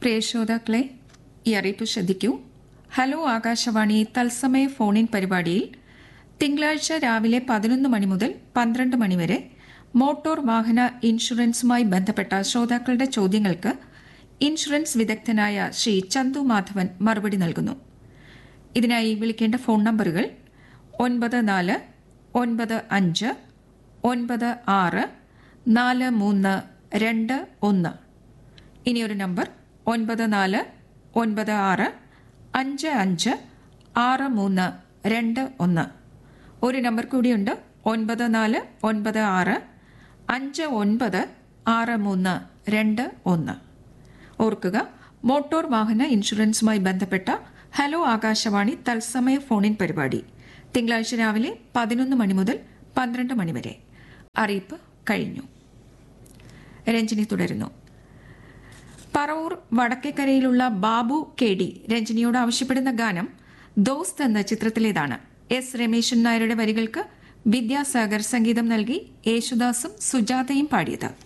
പ്രിയ ശ്രോതാക്കളെ ഈ അറിയിപ്പ് ശ്രദ്ധിക്കൂ ഹലോ ആകാശവാണി തത്സമയ ഫോണിൻ പരിപാടിയിൽ തിങ്കളാഴ്ച രാവിലെ പതിനൊന്ന് മണി മുതൽ പന്ത്രണ്ട് മണിവരെ മോട്ടോർ വാഹന ഇൻഷുറൻസുമായി ബന്ധപ്പെട്ട ശ്രോതാക്കളുടെ ചോദ്യങ്ങൾക്ക് ഇൻഷുറൻസ് വിദഗ്ധനായ ശ്രീ ചന്തു മാധവൻ മറുപടി നൽകുന്നു ഇതിനായി വിളിക്കേണ്ട ഫോൺ നമ്പറുകൾ ഒൻപത് നാല് ഒൻപത് അഞ്ച് ഒൻപത് ആറ് നാല് മൂന്ന് രണ്ട് ഒന്ന് ഇനിയൊരു നമ്പർ ഒൻപത് നാല് ഒൻപത് ആറ് അഞ്ച് അഞ്ച് ആറ് മൂന്ന് രണ്ട് ഒന്ന് ഒരു നമ്പർ കൂടിയുണ്ട് ഒൻപത് നാല് ഒൻപത് ആറ് അഞ്ച് ഒൻപത് ആറ് മൂന്ന് രണ്ട് ഒന്ന് ഓർക്കുക മോട്ടോർ വാഹന ഇൻഷുറൻസുമായി ബന്ധപ്പെട്ട ഹലോ ആകാശവാണി തത്സമയ ഫോണിൻ പരിപാടി തിങ്കളാഴ്ച രാവിലെ പതിനൊന്ന് മണി മുതൽ പന്ത്രണ്ട് മണി വരെ അറിയിപ്പ് കഴിഞ്ഞു രഞ്ജിനി തുടരുന്നു പറവൂർ വടക്കേക്കരയിലുള്ള ബാബു കെ ഡി രഞ്ജിനിയോട് ആവശ്യപ്പെടുന്ന ഗാനം ദോസ്ത് എന്ന ചിത്രത്തിലേതാണ് എസ് രമേശൻ നായരുടെ വരികൾക്ക് വിദ്യാസാഗർ സംഗീതം നൽകി യേശുദാസും സുജാതയും പാടിയത്